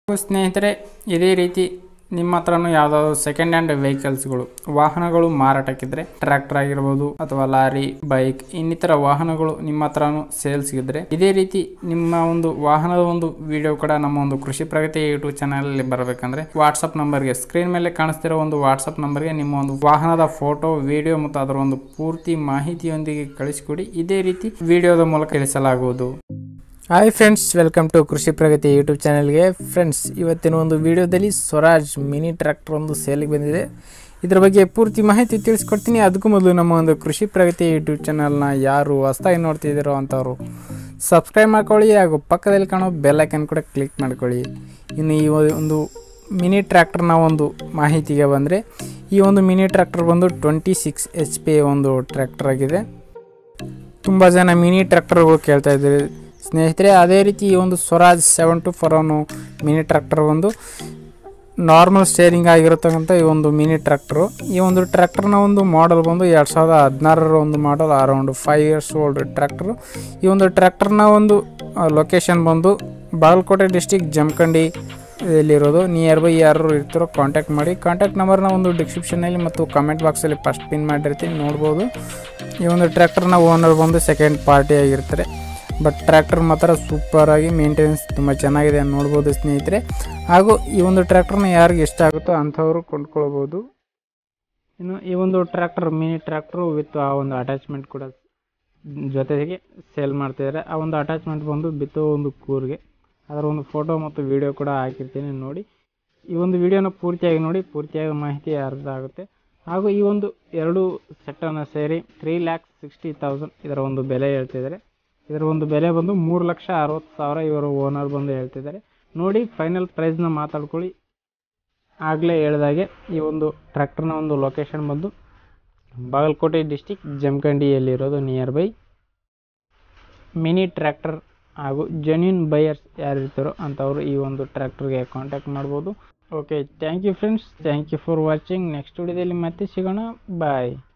ಸ್ನೇಹಿತರೆ ಇದೇ ರೀತಿ ನಿಮ್ಮ ಹತ್ರನೂ ಯಾವುದಾದ್ರು ಸೆಕೆಂಡ್ ಹ್ಯಾಂಡ್ ವೆಹಿಕಲ್ಸ್ಗಳು ವಾಹನಗಳು ಮಾರಾಟಕ್ಕಿದ್ರೆ ಟ್ರ್ಯಾಕ್ಟರ್ ಆಗಿರ್ಬೋದು ಅಥವಾ ಲಾರಿ ಬೈಕ್ ಇನ್ನಿತರ ವಾಹನಗಳು ನಿಮ್ಮ ಹತ್ರನೂ ಸೇಲ್ಸ್ಗಿದ್ರೆ ಇದೇ ರೀತಿ ನಿಮ್ಮ ಒಂದು ವಾಹನದ ಒಂದು ವಿಡಿಯೋ ಕೂಡ ನಮ್ಮ ಒಂದು ಕೃಷಿ ಪ್ರಗತಿ ಯೂಟ್ಯೂಬ್ ಚಾನಲಲ್ಲಿ ಬರಬೇಕಂದ್ರೆ ವಾಟ್ಸಪ್ ನಂಬರ್ಗೆ ಸ್ಕ್ರೀನ್ ಮೇಲೆ ಕಾಣಿಸ್ತಿರೋ ಒಂದು ವಾಟ್ಸಪ್ ನಂಬರ್ಗೆ ನಿಮ್ಮ ಒಂದು ವಾಹನದ ಫೋಟೋ ವಿಡಿಯೋ ಮತ್ತು ಅದರ ಒಂದು ಪೂರ್ತಿ ಮಾಹಿತಿಯೊಂದಿಗೆ ಕಳಿಸಿಕೊಡಿ ಇದೇ ರೀತಿ ವಿಡಿಯೋದ ಮೂಲಕ ತಿಳಿಸಲಾಗುವುದು ಹಾಯ್ ಫ್ರೆಂಡ್ಸ್ ವೆಲ್ಕಮ್ ಟು ಕೃಷಿ ಪ್ರಗತಿ ಯೂಟ್ಯೂಬ್ ಚಾನಲ್ಗೆ ಫ್ರೆಂಡ್ಸ್ ಇವತ್ತಿನ ಒಂದು ವಿಡಿಯೋದಲ್ಲಿ ಸ್ವರಾಜ್ ಮಿನಿ ಟ್ರ್ಯಾಕ್ಟರ್ ಒಂದು ಸೇಲಿಗೆ ಬಂದಿದೆ ಇದ್ರ ಬಗ್ಗೆ ಪೂರ್ತಿ ಮಾಹಿತಿ ತಿಳಿಸ್ಕೊಡ್ತೀನಿ ಅದಕ್ಕೂ ಮೊದಲು ನಮ್ಮ ಒಂದು ಕೃಷಿ ಪ್ರಗತಿ ಯೂಟ್ಯೂಬ್ ಚಾನಲ್ನ ಯಾರು ಹೊಸ್ದಾಗಿ ನೋಡ್ತಿದ್ದೀರೋ ಅಂಥವ್ರು ಸಬ್ಸ್ಕ್ರೈಬ್ ಮಾಡ್ಕೊಳ್ಳಿ ಹಾಗೂ ಪಕ್ಕದಲ್ಲಿ ಕಾಣೋ ಬೆಲ್ಲೈಕನ್ ಕೂಡ ಕ್ಲಿಕ್ ಮಾಡ್ಕೊಳ್ಳಿ ಇನ್ನು ಈ ಒಂದು ಮಿನಿ ಟ್ರ್ಯಾಕ್ಟರ್ನ ಒಂದು ಮಾಹಿತಿಗೆ ಬಂದರೆ ಈ ಒಂದು ಮಿನಿ ಟ್ರ್ಯಾಕ್ಟರ್ ಬಂದು ಟ್ವೆಂಟಿ ಸಿಕ್ಸ್ ಎಚ್ ಪಿ ಒಂದು ಟ್ರ್ಯಾಕ್ಟರ್ ಆಗಿದೆ ತುಂಬ ಜನ ಮಿನಿ ಟ್ರ್ಯಾಕ್ಟರ್ಗಳು ಕೇಳ್ತಾ ಇದ್ದಾರೆ ಸ್ನೇಹಿತರೆ ಅದೇ ರೀತಿ ಈ ಒಂದು ಸ್ವರಾಜ್ ಸೆವೆನ್ ಟು ಫೋರ್ ಅನ್ನು ಮಿನಿ ಟ್ರ್ಯಾಕ್ಟರ್ ಒಂದು ನಾರ್ಮಲ್ ಸ್ಟೇರಿಂಗ್ ಆಗಿರತಕ್ಕಂಥ ಈ ಒಂದು ಮಿನಿ ಟ್ರ್ಯಾಕ್ಟರು ಈ ಒಂದು ಟ್ರ್ಯಾಕ್ಟರ್ನ ಒಂದು ಮಾಡಲ್ ಬಂದು ಎರಡು ಸಾವಿರದ ಹದಿನಾರರ ಒಂದು model around five years old tractor ಈ ಒಂದು ಟ್ರ್ಯಾಕ್ಟರ್ನ ಒಂದು ಲೊಕೇಶನ್ ಬಂದು ಬಾಗಲಕೋಟೆ ಡಿಸ್ಟಿಕ್ ಜಮಖಂಡಿ ಇಲ್ಲಿರೋದು ನಿಯರ್ ಬೈ ಯಾರು ಇರ್ತಾರೋ ಕಾಂಟ್ಯಾಕ್ಟ್ ಮಾಡಿ ಕಾಂಟ್ಯಾಕ್ಟ್ ನಂಬರ್ನ ಒಂದು ಡಿಸ್ಕ್ರಿಪ್ಷನಲ್ಲಿ ಮತ್ತು ಕಮೆಂಟ್ ಬಾಕ್ಸಲ್ಲಿ ಫಸ್ಟ್ ಪಿನ್ ಮಾಡಿರ್ತೀನಿ ನೋಡ್ಬೋದು ಈ ಒಂದು ಟ್ರ್ಯಾಕ್ಟರ್ನ ಓನರ್ ಬಂದು ಸೆಕೆಂಡ್ ಪಾರ್ಟಿ ಆಗಿರ್ತಾರೆ ಬಟ್ ಟ್ರ್ಯಾಕ್ಟರ್ ಮಾತ್ರ ಸೂಪರ್ ಆಗಿ ಮೇಂಟೆನೆನ್ಸ್ ತುಂಬ ಚೆನ್ನಾಗಿದೆ ನೋಡ್ಬೋದು ಸ್ನೇಹಿತರೆ ಹಾಗೂ ಈ ಒಂದು ಟ್ರ್ಯಾಕ್ಟರ್ನ ಯಾರಿಗೆ ಇಷ್ಟ ಆಗುತ್ತೋ ಅಂಥವರು ಕೊಂಡ್ಕೊಳ್ಬೋದು ಇನ್ನು ಈ ಒಂದು ಟ್ರ್ಯಾಕ್ಟರ್ ಮಿನಿ ಟ್ರ್ಯಾಕ್ಟರ್ ವಿತ್ ಆ ಒಂದು ಅಟ್ಯಾಚ್ಮೆಂಟ್ ಕೂಡ ಜೊತೆಗೆ ಸೇಲ್ ಮಾಡ್ತಿದ್ದಾರೆ ಆ ಒಂದು ಅಟ್ಯಾಚ್ಮೆಂಟ್ ಬಂದು ಬಿತ್ತೋ ಒಂದು ಕೂರ್ಗೆ ಅದರ ಒಂದು ಫೋಟೋ ಮತ್ತು ವಿಡಿಯೋ ಕೂಡ ಹಾಕಿರ್ತೀನಿ ನೋಡಿ ಈ ಒಂದು ವಿಡಿಯೋನ ಪೂರ್ತಿಯಾಗಿ ನೋಡಿ ಪೂರ್ತಿಯಾಗಿ ಮಾಹಿತಿ ಅರ್ಥ ಆಗುತ್ತೆ ಹಾಗೂ ಈ ಒಂದು ಎರಡು ಸೆಟ್ಟನ್ನು ಸೇರಿ ತ್ರೀ ಲ್ಯಾಕ್ ಸಿಕ್ಸ್ಟಿ ತೌಸಂಡ್ ಇದರ ಒಂದು ಬೆಲೆ ಹೇಳ್ತಿದ್ದಾರೆ ಇದರ ಒಂದು ಬೆಲೆ ಬಂದು ಮೂರು ಲಕ್ಷ ಅರವತ್ತು ಸಾವಿರ ಇವರು ಓನರ್ ಬಂದು ಹೇಳ್ತಿದ್ದಾರೆ ನೋಡಿ ಫೈನಲ್ ಪ್ರೈಸ್ನ ಮಾತಾಡ್ಕೊಳ್ಳಿ ಆಗಲೇ ಹೇಳಿದಾಗೆ ಈ ಒಂದು ಟ್ರ್ಯಾಕ್ಟರ್ನ ಒಂದು ಲೊಕೇಶನ್ ಬಂದು ಬಾಗಲಕೋಟೆ ಡಿಸ್ಟಿಕ್ ಜಮಖಂಡಿಯಲ್ಲಿರೋದು ನಿಯರ್ ಬೈ ಮಿನಿ ಟ್ರ್ಯಾಕ್ಟರ್ ಹಾಗೂ ಜೆನ್ಯೂನ್ ಬೈಯರ್ಸ್ ಯಾರು ಇರ್ತಾರೋ ಅಂಥವರು ಈ ಒಂದು ಟ್ರ್ಯಾಕ್ಟರ್ಗೆ ಕಾಂಟ್ಯಾಕ್ಟ್ ಮಾಡ್ಬೋದು okay thank you friends thank you for watching next ವಿಡಿಯೋದಲ್ಲಿ ಮತ್ತೆ ಸಿಗೋಣ ಬಾಯ್